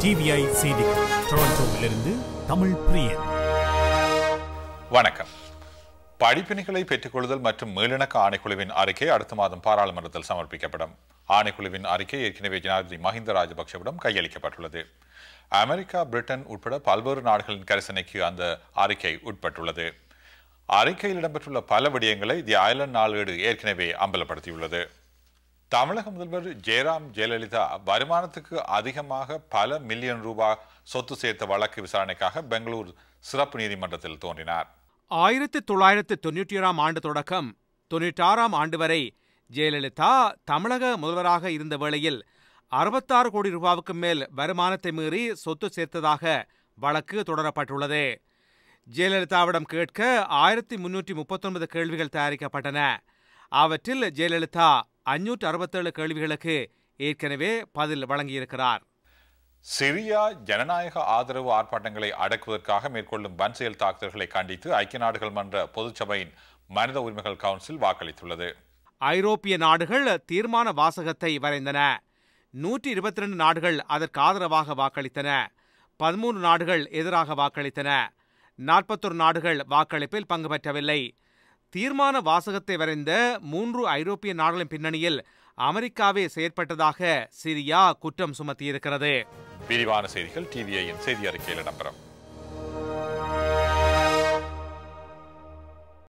TVI செய்திகள் டொரண்டோவிலிருந்து தமிழ் பிரியன் வணக்கம் படிப்பினைகளை பெற்றுக்கொள்ளுதல் மற்றும் மீளிணக்க ஆணைக்குழுவின் அறிக்கை அடுத்த மாதம் பாராளுமன்றத்தில் சமர்ப்பிக்கப்படும் ஆணைக்குழுவின் அறிக்கை ஏற்கனவே ஜனாதிபதி மஹிந்த ராஜபக்சவிடம் கையளிக்கப்பட்டுள்ளது அமெரிக்கா பிரிட்டன் உட்பட பல்வேறு நாடுகளின் கரிசனைக்கு அந்த அறிக்கை உட்பட்டுள்ளது அறிக்கையில் இடம்பெற்றுள்ள பல விடயங்களை தி ஐலண்ட் நாளேடு ஏற்கனவே அம்பலப்படுத்தியுள்ளது தமிழக முதல்வர் ஜெயராம் ஜெயலலிதா வருமானத்துக்கு அதிகமாக பல மில்லியன் ரூபாய் சொத்து சேர்த்த வழக்கு விசாரணைக்காக பெங்களூர் சிறப்பு நீதிமன்றத்தில் தோன்றினார் ஆயிரத்து தொள்ளாயிரத்து தொன்னூற்றி ஏழாம் ஆண்டு தொடக்கம் தொன்னூற்றாறாம் ஆண்டு வரை ஜெயலலிதா தமிழக முதல்வராக இருந்த வேளையில் அறுபத்தாறு கோடி ரூபாவுக்கு மேல் வருமானத்தை மீறி சொத்து சேர்த்ததாக வழக்கு தொடரப்பட்டுள்ளது ஜெயலலிதாவிடம் கேட்க ஆயிரத்தி முன்னூற்றி முப்பத்தொன்பது கேள்விகள் தயாரிக்கப்பட்டன அவற்றில் ஜெயலலிதா அஞ்சூற்று அறுபத்தேழு கேள்விகளுக்கு ஏற்கனவே பதில் வழங்கியிருக்கிறார் சிரியா ஜனநாயக ஆதரவு ஆர்ப்பாட்டங்களை அடக்குவதற்காக மேற்கொள்ளும் வன் செயல் தாக்குதல்களை கண்டித்து ஐக்கிய நாடுகள் மன்ற பொதுச்சபையின் மனித உரிமைகள் கவுன்சில் வாக்களித்துள்ளது ஐரோப்பிய நாடுகள் தீர்மான வாசகத்தை வரைந்தன நூற்றி இருபத்தி ரெண்டு நாடுகள் அதற்கு ஆதரவாக வாக்களித்தன பதிமூன்று நாடுகள் எதிராக வாக்களித்தன நாற்பத்தொரு நாடுகள் வாக்களிப்பில் பங்கு பெற்றவில்லை தீர்மான வாசகத்தை வரைந்த மூன்று ஐரோப்பிய நாடுகளின் பின்னணியில் அமெரிக்காவே செயற்பட்டதாக சிரியா குற்றம் சுமத்தியிருக்கிறது விரிவான செய்திகள் டிவிஐயின் செய்தி அறிக்கையில் இடம்பெறும்